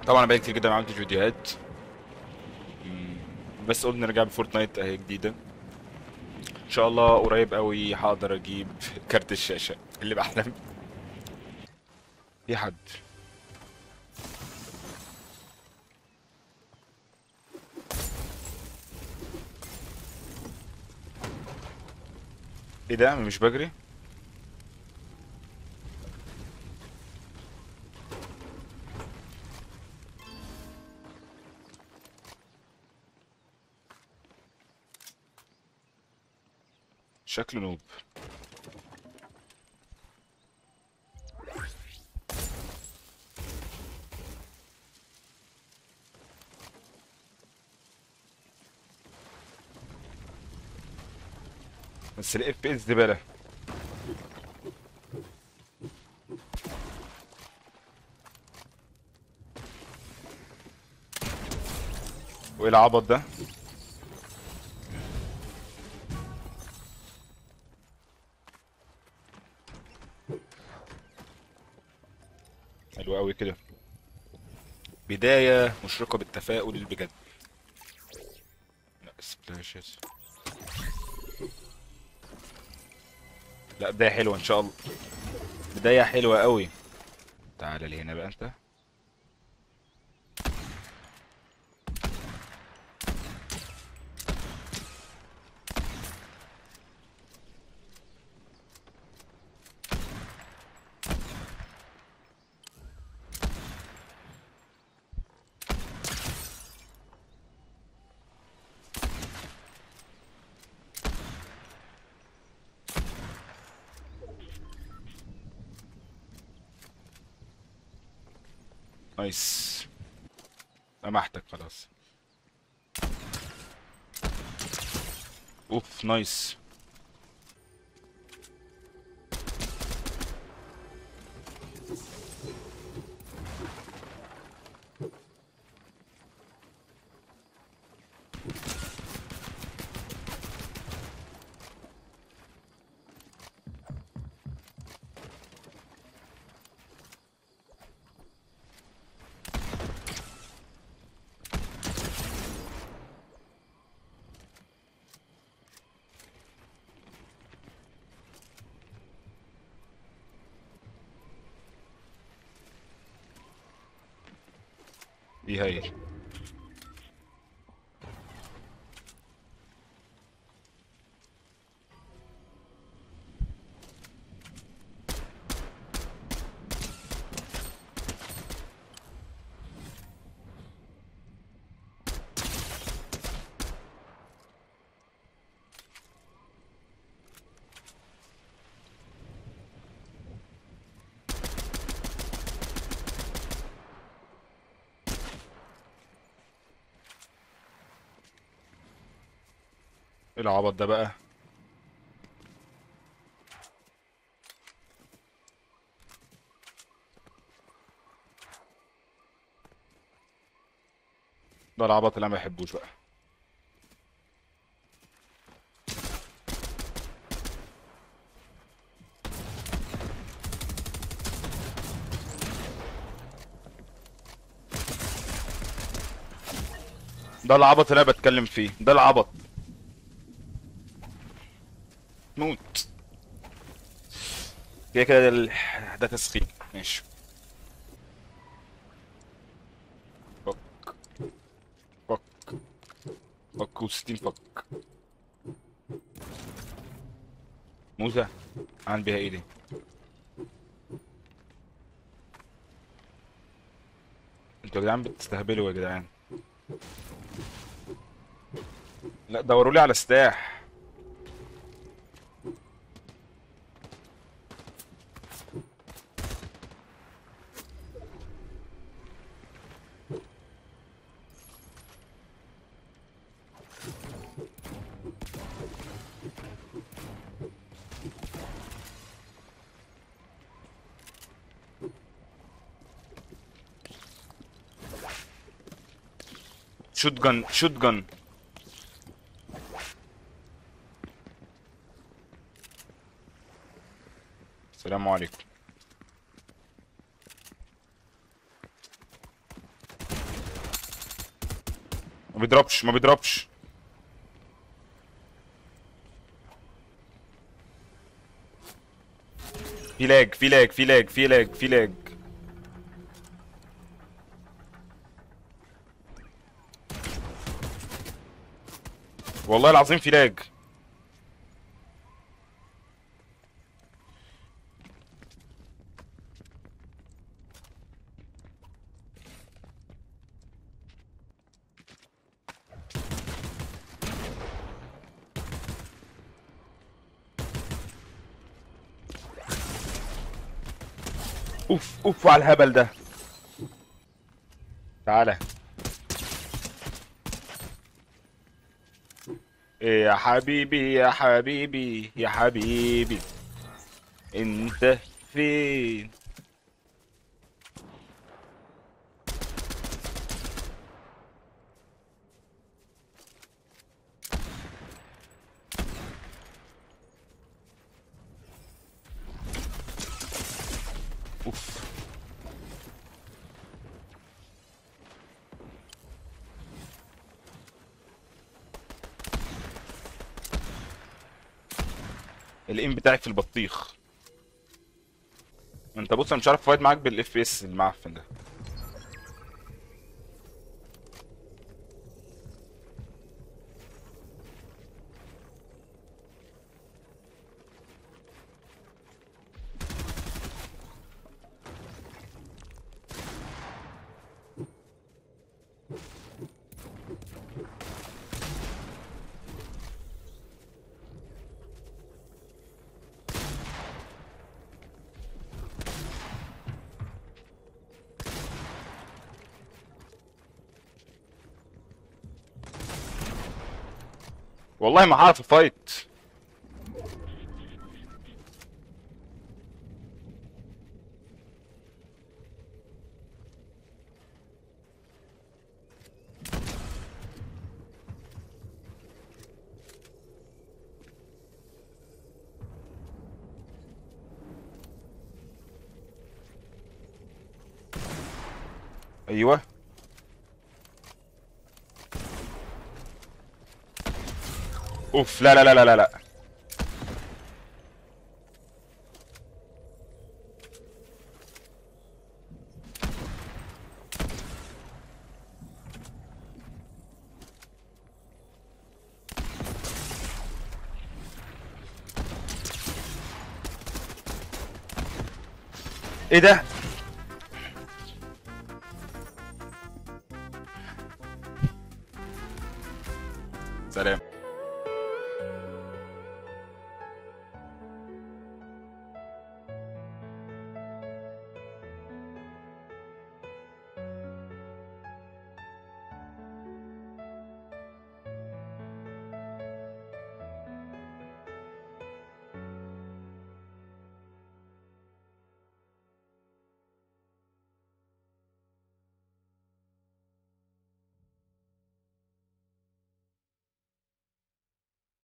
طبعا انا بقالي كتير جدا ما عملتش فيديوهات مم، بس قلنا نرجع بفورتنايت اهي جديده ان شاء الله قريب قوي هقدر اجيب كارت الشاشه اللي بحلم بيه. في حد ايه ده أنا مش بجري شكله نوب بس الاف بي اس زباله وايه العبط ده حلو قوي كده بداية مشرقة بالتفاؤل بجد لا سبلاشز لا بداية حلوة ان شاء الله بداية حلوة قوي تعال لي هنا بقى انت نايس لمحتك خلاص اوف نايس دي هاي ايه العبط ده بقى ده العبط اللي انا ما بحبوش بقى ده العبط اللي انا بتكلم فيه ده العبط موت كده كده ده ال- ده تسخين ماشي فك فك فك وستين فك موزة عامل بيها ايه دي انتوا يا جدعان بتستهبلوا يا جدعان لا دوروا لي على سلاح شوت جن شوت جن السلام عليكم ما بيضربش ما بيضربش في لاج في لاج في لاج في لاج في لاج والله العظيم في لاج اوف اوف على الهبل ده تعالى إيه يا حبيبي يا حبيبي يا حبيبي انت فين اوف الايم بتاعي في البطيخ انت بص انا مش عارف فايت معاك بالاف اس المعفن ده والله ما هعرف افايت ايوه اوف لا لا لا لا لا لا ايه ده سلام